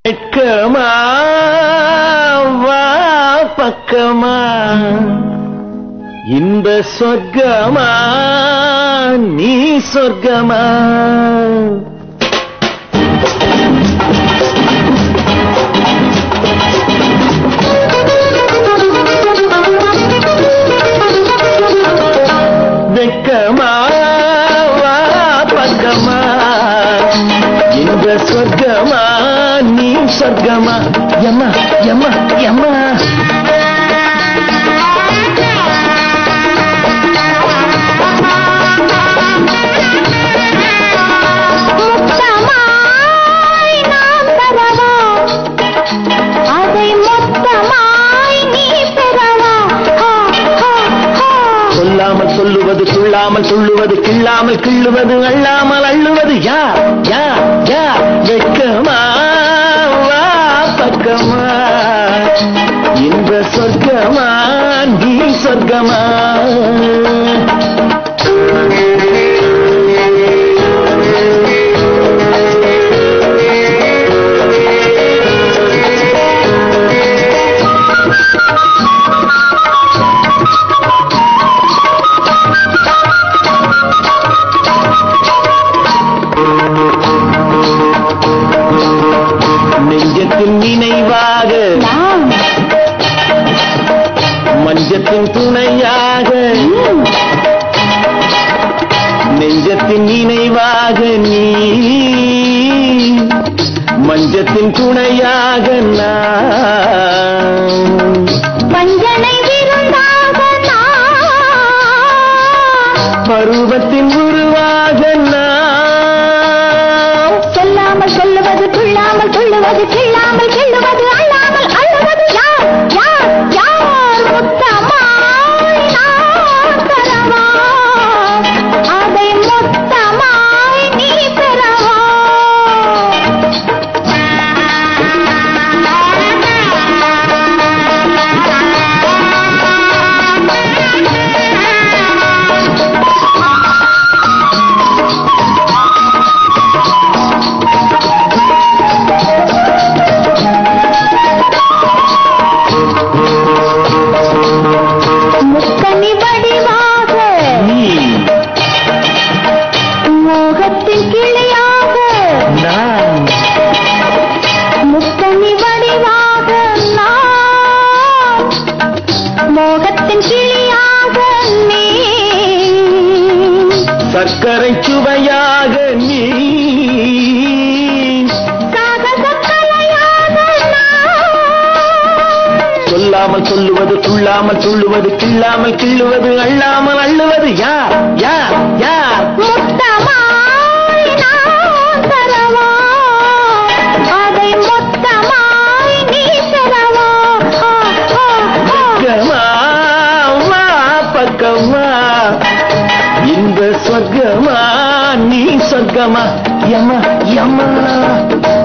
வெட்கமா வா பக்கமா இந்த சொர்க்கமா நீ சொர்க்கமா வெட்கமா வா பக்கமா இந்த சொர்க்கமா நீ சொர்க்கமா எம்மா எம்மா எம்மா மொத்தமாய் நான் தரவா அதை மொத்தமாய் நீ பெறவா ஹா, ஹா, ஹா. சொல்லாமல் சொல்லுவது துள்ளாமல் துள்ளுவது கிள்ளாமல் கிள்ளுவது அள்ளாமல் அள்ளுவது யார் யார் யார் வெட்கமா வா பக்கமா இந்த சொர்க்கமா நீ சொர்க்கமா நெஞ்சத்தின் நினைவாக நான், மஞ்சத்தின் துணையாக ம், நெஞ்சத்தின் நினைவாக நீ மஞ்சத்தின் துணையாக நான் பஞ்சனை விருந்தாக நான் பருவத்தின் உருவாக நான் சொல்லாமல் சொல்லுவது துள்ளாமல் துள்ளுவது கிள்ளாமல் கிள்ளுவது அள்ளாமல் அள்ளுவது யார் யார் யார் மொத்தமாய் நான் தரவா அதை மொத்தமாய் நீ பெறவா முக்கனி வடிவாக நீ மோகத்தின் கிளியாக நான் முக்கனி வடிவாக நான் மோகத்தின் கிளியாக நீ சர்க்கரை சுவையாக நீ சாகசக் கலையாக நான் சொல்லாமல் சொல்லுவது துள்ளாமல் துள்ளுவது கிள்ளாமல் கிள்ளுவது அள்ளாமல் அள்ளுவது யார் யார் யார் மொத்தமாய் நான் தரவா அதை மொத்தமாய் நீ பெறவா ஆ, ஆ, ஆ. பக்கமா வா பக்கமா இந்த சொர்க்கமா நீ சொர்க்கமா யமா யமா